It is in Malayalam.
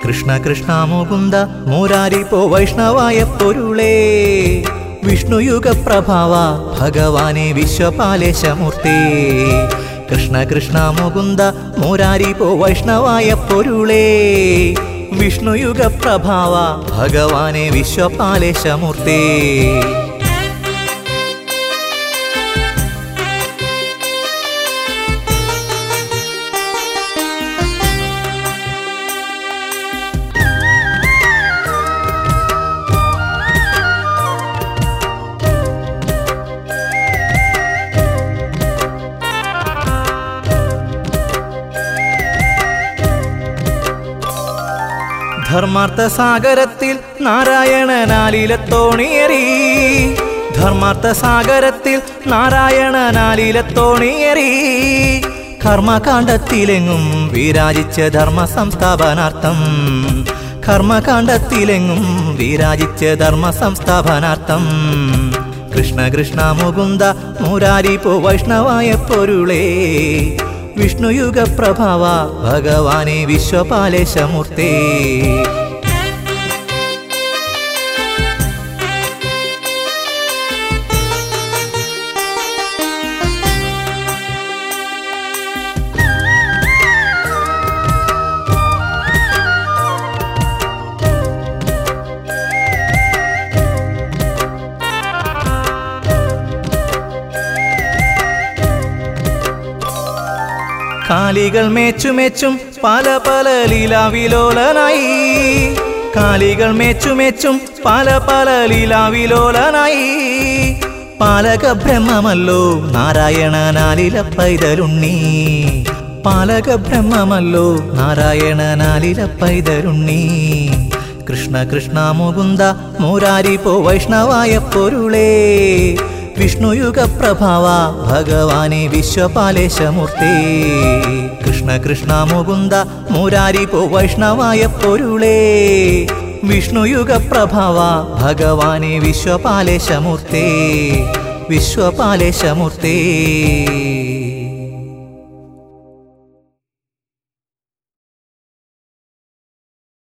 കൃഷ്ണ കൃഷ്ണ മുകുന്ദ മൂരാരി പോ വൈഷ്ണവായ പൊരുളേ വിഷ്ണുയുഗ പ്രഭാവ ഭഗവാനെ വിശ്വപാലേശമൂർത്തേ കൃഷ്ണ കൃഷ്ണ മുകുന്ദ മൂരാരി പോ വൈഷ്ണവായ പൊരുളേ വിഷ്ണുയുഗ പ്രഭാവ ഭഗവാനെ വിശ്വപാലേശമൂർത്തേ ധർമാർത്ഥ സാഗരത്തിൽ നാരായണനാലിലത്തോണിയേറി ധർമാർത്ഥ സാഗരത്തിൽ നാരായണനാലിലത്തോണിയേറി കർമ്മകാണ്ഡത്തിലെങ്ങും വിരാജിച്ച ധർമ്മ സംസ്ഥാപനാർത്ഥം കർമ്മകാണ്ഡത്തിലെങ്ങും വിരാജിച്ച ധർമ്മ സംസ്ഥാപനാർത്ഥം കൃഷ്ണ കൃഷ്ണ മുകുന്ദ മുരാരി പോ വൈഷ്ണവായ പൊരുളേ വിഷ്ണുയുഗ പ്രഭാവ ഭഗവാനെ വിശ്വപാലേശമൂർത്തേ കാലികൾ മേച്ചുമേച്ചും പല പല ലീലാവിലോലനായി കാലികൾ മേച്ചുമേച്ചും പല പല ലീലാവിലോലനായി പാലക ബ്രഹ്മമല്ലോ നാരായണനാലില പൈതലുണ്ണി പാലക ബ്രഹ്മമല്ലോ നാരായണനാലില പൈതലുണ്ണി കൃഷ്ണ കൃഷ്ണ മുകുന്ദ മൂരാരി പോ വൈഷ്ണവായ പൊരുളേ വിഷ്ണുയുഗ പ്രഭാവ ഭഗവാനെ വിശ്വപാലേശമൂർത്തേ കൃഷ്ണ കൃഷ്ണ മുകുന്ദ മൂരാരി പോ വൈഷ്ണവായ പൊരുളേ വിഷ്ണുയുഗ പ്രഭാവ ഭഗവാനെ വിശ്വപാലേശമൂർത്തേ വിശ്വപാലേശമൂർത്തേ